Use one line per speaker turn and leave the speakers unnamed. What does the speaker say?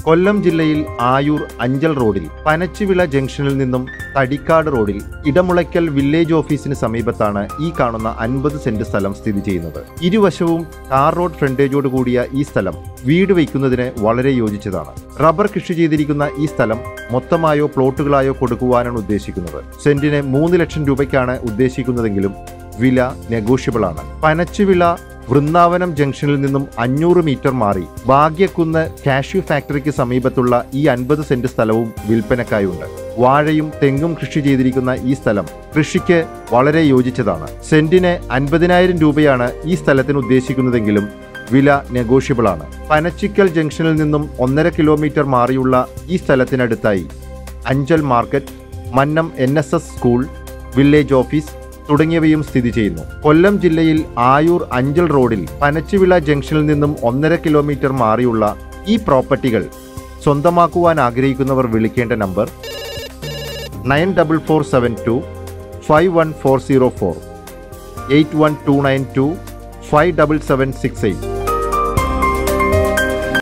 കൊല്ലം ജില്ലയിൽ ആയൂർ അഞ്ചൽ റോഡിൽ പനച്ചുവിള ജംഗ്ഷനിൽ നിന്നും തടിക്കാട് റോഡിൽ ഇടമുളയ്ക്കൽ വില്ലേജ് ഓഫീസിന് സമീപത്താണ് ഈ കാണുന്ന അൻപത് സെന്റ് സ്ഥലം സ്ഥിതി ചെയ്യുന്നത് ഇരുവശവും ടാർ റോഡ് ഫ്രണ്ടേജോട് കൂടിയ ഈ സ്ഥലം വീട് വയ്ക്കുന്നതിന് വളരെ യോജിച്ചതാണ് റബ്ബർ കൃഷി ചെയ്തിരിക്കുന്ന ഈ സ്ഥലം മൊത്തമായോ പ്ലോട്ടുകളായോ കൊടുക്കുവാനാണ് ഉദ്ദേശിക്കുന്നത് സെന്റിന് മൂന്ന് ലക്ഷം രൂപയ്ക്കാണ് ഉദ്ദേശിക്കുന്നതെങ്കിലും വില നെഗോഷ്യബിൾ ആണ് പനച്ചുവിള വൃന്ദാവനം ജംഗ്ഷനിൽ നിന്നും അഞ്ഞൂറ് മീറ്റർ മാറി ഭാഗ്യക്കുന്ന് കാഷ്യൂ ഫാക്ടറിക്ക് സമീപത്തുള്ള ഈ അൻപത് സെന്റ് സ്ഥലവും വിൽപ്പനക്കായുണ്ട് വാഴയും തെങ്ങും കൃഷി ചെയ്തിരിക്കുന്ന ഈ സ്ഥലം കൃഷിക്ക് വളരെ യോജിച്ചതാണ് സെന്റിന് അൻപതിനായിരം രൂപയാണ് ഈ സ്ഥലത്തിന് ഉദ്ദേശിക്കുന്നതെങ്കിലും വില നെഗോഷ്യബിൾ ആണ് പനച്ചിക്കൽ ജംഗ്ഷനിൽ നിന്നും ഒന്നര കിലോമീറ്റർ മാറിയുള്ള ഈ സ്ഥലത്തിനടുത്തായി Anchal market Mannam N school village office തുടങ്ങിയവയും സ്ഥിതി ചെയ്യുന്നു കൊല്ലം ജില്ലയിൽ ആയൂർ അഞ്ചൽ റോഡിൽ പനച്ചുവിള ജംഗ്ഷനിൽ നിന്നും ഒന്നര കിലോമീറ്റർ മാറിയുള്ള ഈ പ്രോപ്പർട്ടികൾ സ്വന്തമാക്കുവാൻ ആഗ്രഹിക്കുന്നവർ വിളിക്കേണ്ട number nine double four seven two five one four zero four eight one two nine two five double seven six eight